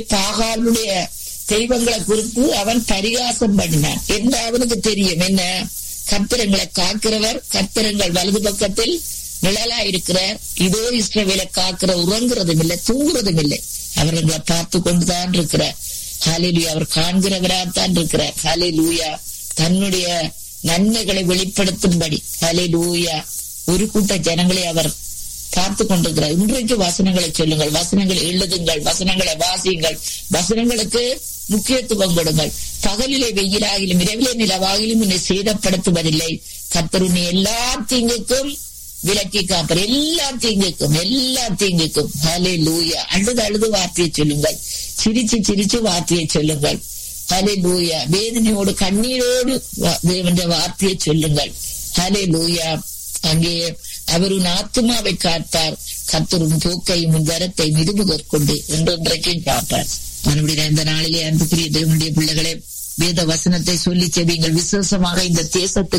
பாகாலுடைய தெய்வங்களை குறித்து அவன் பரிகாசம் பண்ணினான் என்று அவனுக்கு தெரியும் என்ன கத்திரங்களை காக்கிறவர் கத்திரங்கள் வலது பக்கத்தில் நிழலா இருக்கிறார் இதோ இஸ்ரவேலை காக்கிற உறங்குறதும் இல்லை தூங்குறதும் இல்லை அவர் எங்களை பார்த்து கொண்டுதான் இருக்கிறார் ஹாலிலூயா அவர் காண்கிறவராத்தான் இருக்கிறார் ஹாலிலூயா தன்னுடைய நன்மைகளை வெளிப்படுத்தும்படி ஹாலிலூயா ஒரு கூட்ட ஜனங்களை அவர் பார்த்து கொண்டிருக்கிறார் இன்றைக்கு வசனங்களை சொல்லுங்கள் வசனங்களை எழுதுங்கள் வசனங்களை வாசியுங்கள் வசனங்களுக்கு முக்கியத்துவம் கொடுங்கள் பகலிலே வெயிலாகிலும் இரவிலே நிலவாகிலும் உன்னை சேதப்படுத்துவதில்லை கர்த்தர் உன்னை எல்லா தீங்குக்கும் விலக்கி காப்பர் எல்லா தீங்குக்கும் எல்லா தீங்குக்கும் ஹலே லூயா அழுது அழுது வார்த்தையை சொல்லுங்கள் சிரிச்சு சிரிச்சு வார்த்தையை சொல்லுங்கள் ஹலே லூயா வேதனையோடு கண்ணீரோடு தேவன்ற வார்த்தையை சொல்லுங்கள் ஹலே லூயா அங்கே அவர் உன் ஆத்மாவை காத்தார் கத்தரும் போக்கையும் உன் வரத்தை மிதுமுதற்கொண்டு என்றென்றைக்கும் காப்பார் மறுபடியும் இந்த நாளிலே அன்புக்குரிய தேவனுடைய பிள்ளைகளே வேத வசனத்தை சொல்லி செவியுங்கள் விசேஷமாக இந்த தேசத்துக்கு